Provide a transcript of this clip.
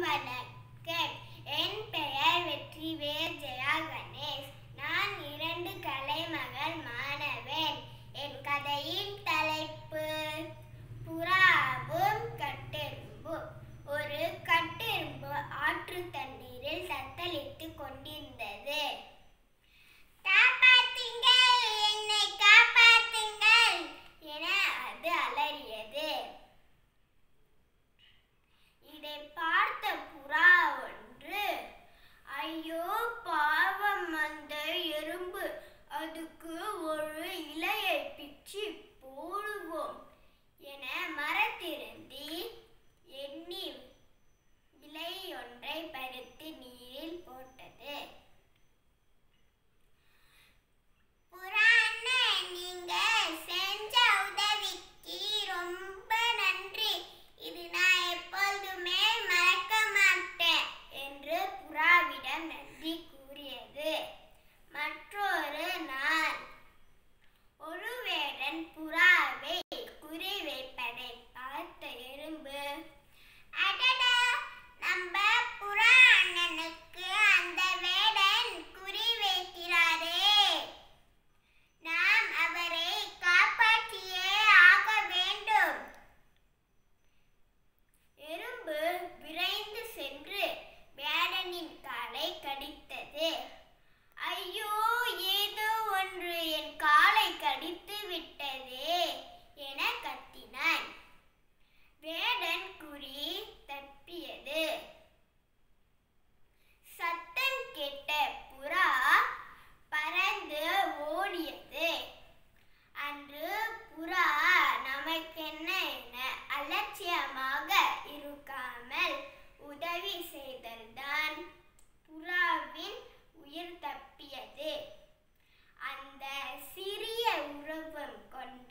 வணக்கம் என் பெயர் வெற்றிவேல் ஜெயா கணேஷ் நான் இரண்டு கலைமகள் மாணவன் என் கதையின் தலைப்பு புறாவும் கட்டெரும்பும் ஒரு கட்டெரும்பு ஆற்று தண்ணீரில் தத்தளித்துக் கொண்டிருந்தது காப்பாத்துங்கள் என்னை காப்பாத்துங்கள் என அது அலறியது இதை பார்த்த புறா ஒன்று ஐயோ பாவம் அந்த எறும்பு அதுக்கு ஒரு இலையை பிச்சு போடுவோம் என மரத்திருந்தி எண்ணி இலை ஒன்றை பறித்து நீரில் போட்டது புறா அண்ணன், நீங்க செஞ்ச உதவிக்கு ரொம்ப நன்றி இது நான் எப்பொழுதுமே மறக்க மாட்டேன் என்று புறாவிடம் நன்றி கூறியது மற்றொரு நாள் ஒரு வேடன் புறாவை குறி வைப்பதை பார்த்த எறும்பு அடடா நம்ம புறா அண்ணனுக்கு அந்த வேடன் குறி வைக்கிறாரே நாம் அவரை காப்பாற்றியே ஆக வேண்டும் எறும்பு விரைந்து சென்று வேடனின் காலை கடித்தது ஐயோ ஏதோ ஒன்று என் காலை கடித்து விட்டதே என கத்தினான் வேடன் குறி தப்பியது சத்தம் கேட்ட புறா பறந்து ஓடியது அன்று புறா நமக்கென்ன என அலட்சியமாக இருக்காமல் உதவி செய்தல்தான் புறாவின் உயிர் தப்பியது அந்த சிறிய உருவம் கொண்ட